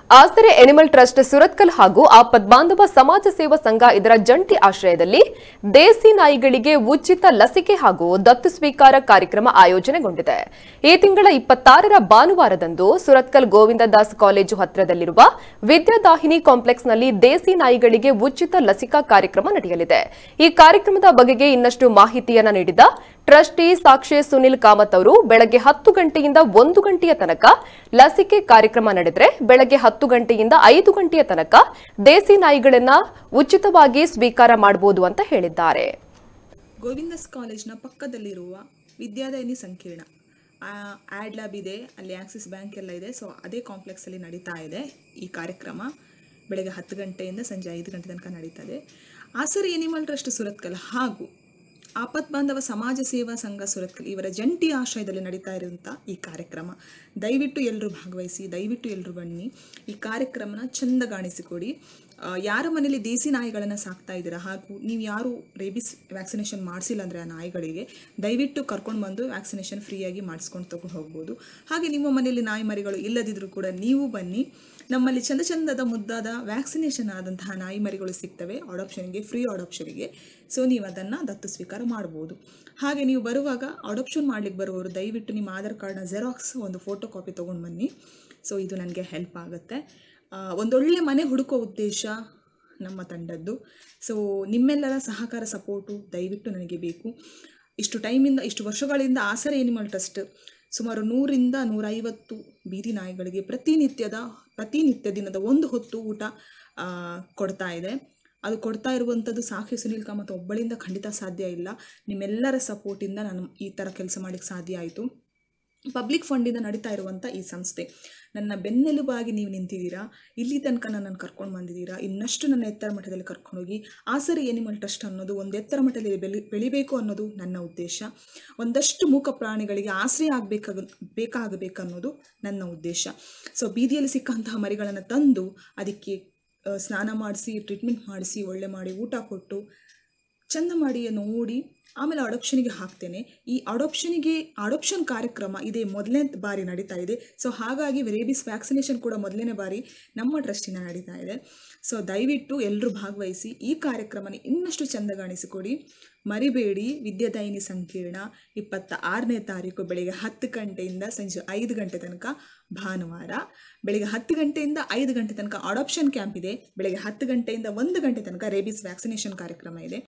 ಆಸರೆ animal trust Surathkal ಹಾಗೂ ಆಪದ್ ಬಾಂಧವ ಸಮಾಜ ಸೇವಾ ಸಂಘ ಇದರ ಜಂಟಿ ಆಶ್ರಯದಲ್ಲಿ ದೇಸಿ ನಾಯಿಗಳಿಗೆ ಉಚಿತ ಲಸಿಕೆ ಹಾಗೂ ದತ್ತು ಸ್ವೀಕಾರ ಕಾರ್ಯಕ್ರಮ ಆಯೋಜನೆಗೊಂಡಿದೆ ಈ ತಿಂಗಳ ಇಪ್ಪತ್ತಾರರ ಭಾನುವಾರದಂದು ಸುರತ್ಕಲ್ ಗೋವಿಂದ ದಾಸ್ ಕಾಲೇಜು ಹತ್ತಿರದಲ್ಲಿರುವ ವಿದ್ಯಾದಾಹಿನಿ ಕಾಂಪ್ಲೆಕ್ಸ್ನಲ್ಲಿ ದೇಸಿ ನಾಯಿಗಳಿಗೆ ಉಚಿತ ಲಸಿಕಾ ಕಾರ್ಯಕ್ರಮ ನಡೆಯಲಿದೆ ಈ ಕಾರ್ಯಕ್ರಮದ ಬಗೆಗೆ ಇನ್ನಷ್ಟು ಮಾಹಿತಿಯನ್ನ ನೀಡಿದ ಟ್ರಸ್ಟಿ ಸಾಕ್ಷಿ ಸುನಿಲ್ ಕಾಮತ್ ಅವರು ಬೆಳಗ್ಗೆ ಹತ್ತು ಗಂಟೆಯಿಂದ ಒಂದು ಗಂಟೆಯ ತನಕ ಲಸಿಕೆ ಕಾರ್ಯಕ್ರಮ ನಡೆದರೆ ಬೆಳಗ್ಗೆ ಹತ್ತು ಗಂಟೆಯಿಂದ ಐದು ಗಂಟೆಯ ತನಕ ದೇಸಿ ನಾಯಿಗಳನ್ನ ಉಚಿತವಾಗಿ ಸ್ವೀಕಾರ ಮಾಡಬಹುದು ಅಂತ ಹೇಳಿದ್ದಾರೆ ಗೋವಿಂದಸ್ ಕಾಲೇಜ್ನ ಪಕ್ಕದಲ್ಲಿರುವ ವಿದ್ಯಾದಾಯಿನಿ ಸಂಕೀರ್ಣ ಆ್ಯಡ್ ಲ್ಯಾಬ್ ಇದೆ ಅಲ್ಲಿ ಆಕ್ಸಿಸ್ ಬ್ಯಾಂಕ್ ಎಲ್ಲ ಇದೆ ಸೊ ಅದೇ ಕಾಂಪ್ಲೆಕ್ಸಲ್ಲಿ ನಡೀತಾ ಇದೆ ಈ ಕಾರ್ಯಕ್ರಮ ಬೆಳಗ್ಗೆ ಹತ್ತು ಗಂಟೆಯಿಂದ ಸಂಜೆ ಐದು ಗಂಟೆ ತನಕ ನಡೀತದೆ ಆಸರಿ ಎನಿಮಲ್ ಟ್ರಸ್ಟ್ ಸುರತ್ಕಲ್ ಹಾಗೂ ಆಪತ್ ಬಾಂಧವ ಸಮಾಜ ಸೇವಾ ಸಂಘ ಸುರತ್ಕಲ್ ಇವರ ಜಂಟಿ ಆಶ್ರಯದಲ್ಲಿ ನಡೀತಾ ಇರುವಂಥ ಈ ಕಾರ್ಯಕ್ರಮ ದಯವಿಟ್ಟು ಎಲ್ಲರೂ ಭಾಗವಹಿಸಿ ದಯವಿಟ್ಟು ಎಲ್ಲರೂ ಬನ್ನಿ ಈ ಕಾರ್ಯಕ್ರಮನ ಚಂದಗಾಣಿಸಿಕೊಡಿ ಆ, ಯಾರ ಮನೇಲಿ ದೇಸಿ ನಾಯಿಗಳನ್ನು ಸಾಕ್ತಾ ಇದ್ದೀರಾ ಹಾಗೂ ನೀವು ಯಾರು ರೇಬಿಸ್ ವ್ಯಾಕ್ಸಿನೇಷನ್ ಮಾಡಿಸಿಲ್ಲ ಅಂದರೆ ಆ ನಾಯಿಗಳಿಗೆ ದಯವಿಟ್ಟು ಕರ್ಕೊಂಡು ಬಂದು ವ್ಯಾಕ್ಸಿನೇಷನ್ ಫ್ರೀಯಾಗಿ ಮಾಡಿಸ್ಕೊಂಡು ತಗೊಂಡು ಹೋಗ್ಬೋದು ಹಾಗೆ ನಿಮ್ಮ ಮನೆಯಲ್ಲಿ ನಾಯಿ ಮರಿಗಳು ಇಲ್ಲದಿದ್ದರೂ ಕೂಡ ನೀವು ಬನ್ನಿ ನಮ್ಮಲ್ಲಿ ಚಂದ ಚಂದದ ಮುದ್ದಾದ ವ್ಯಾಕ್ಸಿನೇಷನ್ ಆದಂತಹ ನಾಯಿ ಮರಿಗಳು ಸಿಗ್ತವೆ ಅಡಾಪ್ಷನ್ಗೆ ಫ್ರೀ ಅಡಾಪ್ಷನ್ಗೆ ಸೊ ನೀವು ಅದನ್ನು ದತ್ತು ಸ್ವೀಕಾರ ಮಾಡ್ಬೋದು ಹಾಗೆ ನೀವು ಬರುವಾಗ ಅಡಾಪ್ಷನ್ ಮಾಡ್ಲಿಕ್ಕೆ ಬರುವವರು ದಯವಿಟ್ಟು ನಿಮ್ಮ ಆಧಾರ್ ಕಾರ್ಡ್ನ ಜೆರಾಕ್ಸ್ ಒಂದು ಫೋಟೋ ಕಾಪಿ ತೊಗೊಂಡು ಬನ್ನಿ ಸೊ ಇದು ನನಗೆ ಹೆಲ್ಪ್ ಆಗುತ್ತೆ ಆ, ಒಂದೊಳ್ಳೆ ಮನೆ ಹುಡುಕೋ ಉದ್ದೇಶ ನಮ್ಮ ತಂಡದ್ದು ಸೊ ನಿಮ್ಮೆಲ್ಲರ ಸಹಕಾರ ಸಪೋರ್ಟು ದಯವಿಟ್ಟು ನನಗೆ ಬೇಕು ಇಷ್ಟು ಟೈಮಿಂದ ಇಷ್ಟು ವರ್ಷಗಳಿಂದ ಆಸರೆ ಎನಿಮಲ್ ಟ್ರಸ್ಟ್ ಸುಮಾರು ನೂರಿಂದ ನೂರೈವತ್ತು ಬೀದಿ ನಾಯಿಗಳಿಗೆ ಪ್ರತಿನಿತ್ಯದ ಪ್ರತಿನಿತ್ಯ ದಿನದ ಒಂದು ಹೊತ್ತು ಊಟ ಆ, ಕೊಡ್ತಾ ಇದೆ ಅದು ಕೊಡ್ತಾ ಇರುವಂಥದ್ದು ಸಾಕ್ಷಿ ಸುನೀಲ್ ಕಾಮತ್ ಒಬ್ಬಳಿಂದ ಖಂಡಿತ ಸಾಧ್ಯ ಇಲ್ಲ ನಿಮ್ಮೆಲ್ಲರ ಸಪೋರ್ಟಿಂದ ನಾನು ಈ ಥರ ಕೆಲಸ ಮಾಡಲಿಕ್ಕೆ ಸಾಧ್ಯ ಆಯಿತು ಪಬ್ಲಿಕ್ ಫಂಡಿಂದ ನಡೀತಾ ಇರುವಂಥ ಈ ಸಂಸ್ಥೆ ನನ್ನ ಬೆನ್ನೆಲುಬಾಗಿ ನೀವು ನಿಂತಿದ್ದೀರಾ ಇಲ್ಲಿ ತನಕ ನನ್ನನ್ನು ಕರ್ಕೊಂಡು ಬಂದಿದ್ದೀರಾ ಇನ್ನಷ್ಟು ನನ್ನ ಎತ್ತರ ಮಟ್ಟದಲ್ಲಿ ಕರ್ಕೊಂಡೋಗಿ ಆಸರಿ ಎನಿಮಲ್ ಟ್ರಸ್ಟ್ ಅನ್ನೋದು ಒಂದು ಎತ್ತರ ಮಟ್ಟದಲ್ಲಿ ಬೆಳಿ ಬೆಳಿಬೇಕು ಅನ್ನೋದು ನನ್ನ ಉದ್ದೇಶ ಒಂದಷ್ಟು ಮೂಕ ಪ್ರಾಣಿಗಳಿಗೆ ಆಶ್ರಯ ಆಗಬೇಕಾಗ ಬೇಕಾಗಬೇಕನ್ನೋದು ನನ್ನ ಉದ್ದೇಶ ಸೊ ಬೀದಿಯಲ್ಲಿ ಸಿಕ್ಕಂತಹ ಮರಿಗಳನ್ನು ತಂದು ಅದಕ್ಕೆ ಆ, ಸ್ನಾನ ಮಾಡಿಸಿ ಟ್ರೀಟ್ಮೆಂಟ್ ಮಾಡಿಸಿ ಒಳ್ಳೆ ಮಾಡಿ ಊಟ ಕೊಟ್ಟು ಚಂದ ಮಾಡಿ ನೋಡಿ ಆಮೇಲೆ ಅಡಾಪ್ಷನಿಗೆ ಹಾಕ್ತೇನೆ ಈ ಅಡಾಪ್ಷನಿಗೆ ಅಡಾಪ್ಷನ್ ಕಾರ್ಯಕ್ರಮ ಇದೇ ಮೊದಲನೇ ಬಾರಿ ನಡೀತಾ ಇದೆ ಸೊ ಹಾಗಾಗಿ ರೇಬಿಸ್ ವ್ಯಾಕ್ಸಿನೇಷನ್ ಕೂಡ ಮೊದಲನೇ ಬಾರಿ ನಮ್ಮ ಟ್ರಸ್ಟಿನ ನಡೀತಾ ಇದೆ ಸೊ ದಯವಿಟ್ಟು ಎಲ್ಲರೂ ಭಾಗವಹಿಸಿ ಈ ಕಾರ್ಯಕ್ರಮನ ಇನ್ನಷ್ಟು ಚಂದಗಾಣಿಸಿಕೊಡಿ ಮರಿಬೇಡಿ ವಿದ್ಯಾದಾಯಿನಿ ಸಂಕೀರ್ಣ ಇಪ್ಪತ್ತ ಆರನೇ ತಾರೀಕು ಬೆಳಿಗ್ಗೆ ಹತ್ತು ಗಂಟೆಯಿಂದ ಸಂಜೆ ಐದು ಗಂಟೆ ತನಕ ಭಾನುವಾರ ಬೆಳಿಗ್ಗೆ ಹತ್ತು ಗಂಟೆಯಿಂದ ಐದು ಗಂಟೆ ತನಕ ಅಡಾಪ್ಷನ್ ಕ್ಯಾಂಪ್ ಇದೆ ಬೆಳಿಗ್ಗೆ ಹತ್ತು ಗಂಟೆಯಿಂದ ಒಂದು ಗಂಟೆ ತನಕ ರೇಬಿಸ್ ವ್ಯಾಕ್ಸಿನೇಷನ್ ಕಾರ್ಯಕ್ರಮ ಇದೆ